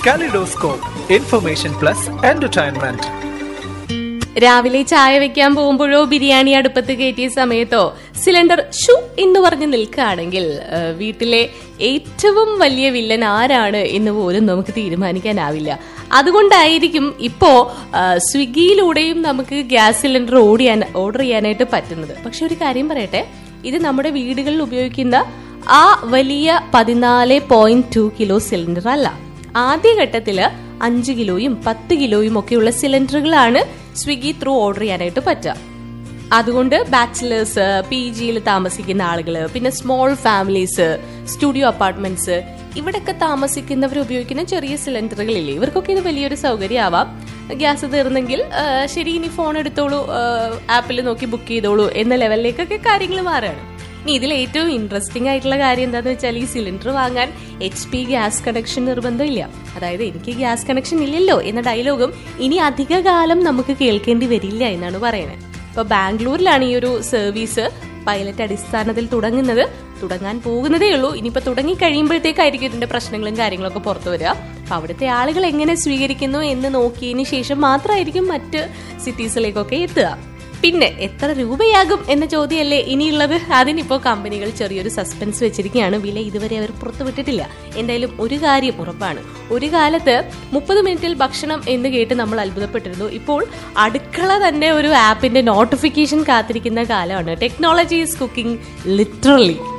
Kaleidoscope, Information Plus Entertainment. രാവിലെ ചായ വെക്കാൻ പോകുമ്പോഴോ ബിരിയാണി അടുപ്പത്ത് കയറ്റിയ സമയത്തോ സിലിണ്ടർ ഷു എന്ന് പറഞ്ഞ് നിൽക്കുകയാണെങ്കിൽ ആ, വീട്ടിലെ ഏറ്റവും വലിയ വില്ലൻ ആരാണ് എന്ന് പോലും നമുക്ക് തീരുമാനിക്കാനാവില്ല അതുകൊണ്ടായിരിക്കും ഇപ്പോ ആ, സ്വിഗ്ഗിയിലൂടെയും നമുക്ക് ഗ്യാസ് സിലിണ്ടർ ഓടിയാൻ ഓർഡർ ചെയ്യാനായിട്ട് പറ്റുന്നത് പക്ഷെ ഒരു കാര്യം പറയട്ടെ ഇത് നമ്മുടെ വീടുകളിൽ ഉപയോഗിക്കുന്ന ആ വലിയ പതിനാല് പോയിന്റ് ടു കിലോ സിലിണ്ടർ അല്ല ആദ്യഘട്ടത്തില് അഞ്ച് കിലോയും പത്ത് കിലോയും ഒക്കെയുള്ള സിലിണ്ടറുകളാണ് സ്വിഗ്ഗി ത്രൂ ഓർഡർ ചെയ്യാനായിട്ട് പറ്റുക അതുകൊണ്ട് ബാച്ചിലേഴ്സ് പി ജിയിൽ താമസിക്കുന്ന ആളുകൾ പിന്നെ സ്മോൾ ഫാമിലീസ് സ്റ്റുഡിയോ അപ്പാർട്ട്മെന്റ്സ് ഇവിടെയൊക്കെ താമസിക്കുന്നവർ ഉപയോഗിക്കുന്ന ചെറിയ സിലിണ്ടറുകളില്ലേ ഇവർക്കൊക്കെ ഇത് വലിയൊരു സൗകര്യമാവാം ഗ്യാസ് തീർന്നെങ്കിൽ ആ, ശരി ഇനി ഫോൺ എടുത്തോളൂ ആപ്പിൽ നോക്കി ബുക്ക് ചെയ്തോളൂ എന്ന ലെവലിലേക്കൊക്കെ കാര്യങ്ങൾ മാറുകയാണ് ഇനി ഇതിൽ ഏറ്റവും ഇൻട്രസ്റ്റിംഗ് ആയിട്ടുള്ള കാര്യം എന്താണെന്ന് വെച്ചാൽ ഈ സിലിണ്ടർ വാങ്ങാൻ എച്ച് പി ഗ്യാസ് കണക്ഷൻ നിർബന്ധമില്ല അതായത് എനിക്ക് ഗ്യാസ് കണക്ഷൻ ഇല്ലല്ലോ എന്ന ഡയലോഗും ഇനി അധിക കാലം നമുക്ക് കേൾക്കേണ്ടി വരില്ല എന്നാണ് പറയുന്നത് ഇപ്പൊ ബാംഗ്ലൂരിലാണ് ഈ ഒരു സർവീസ് പൈലറ്റ് അടിസ്ഥാനത്തിൽ തുടങ്ങുന്നത് തുടങ്ങാൻ പോകുന്നതേ ഉള്ളൂ ഇനിയിപ്പോ തുടങ്ങി കഴിയുമ്പോഴത്തേക്കായിരിക്കും ഇതിന്റെ പ്രശ്നങ്ങളും കാര്യങ്ങളൊക്കെ പുറത്തു വരിക അപ്പൊ അവിടുത്തെ ആളുകൾ എങ്ങനെ സ്വീകരിക്കുന്നു എന്ന് നോക്കിയതിന് ശേഷം മാത്രമായിരിക്കും മറ്റ് സിറ്റീസിലേക്കൊക്കെ എത്തുക പിന്നെ എത്ര രൂപയാകും എന്ന ചോദ്യമല്ലേ ഇനിയുള്ളത് അതിനിപ്പോ കമ്പനികൾ ചെറിയൊരു സസ്പെൻസ് വെച്ചിരിക്കുകയാണ് വില ഇതുവരെ അവർ പുറത്തുവിട്ടിട്ടില്ല എന്തായാലും ഒരു കാര്യം ഉറപ്പാണ് ഒരു കാലത്ത് മുപ്പത് മിനിറ്റിൽ ഭക്ഷണം എന്ന് കേട്ട് നമ്മൾ അത്ഭുതപ്പെട്ടിരുന്നു ഇപ്പോൾ അടുക്കള തന്നെ ഒരു ആപ്പിന്റെ നോട്ടിഫിക്കേഷൻ കാത്തിരിക്കുന്ന കാലമാണ് ടെക്നോളജി ഈസ് കുക്കിംഗ് ലിറ്ററലി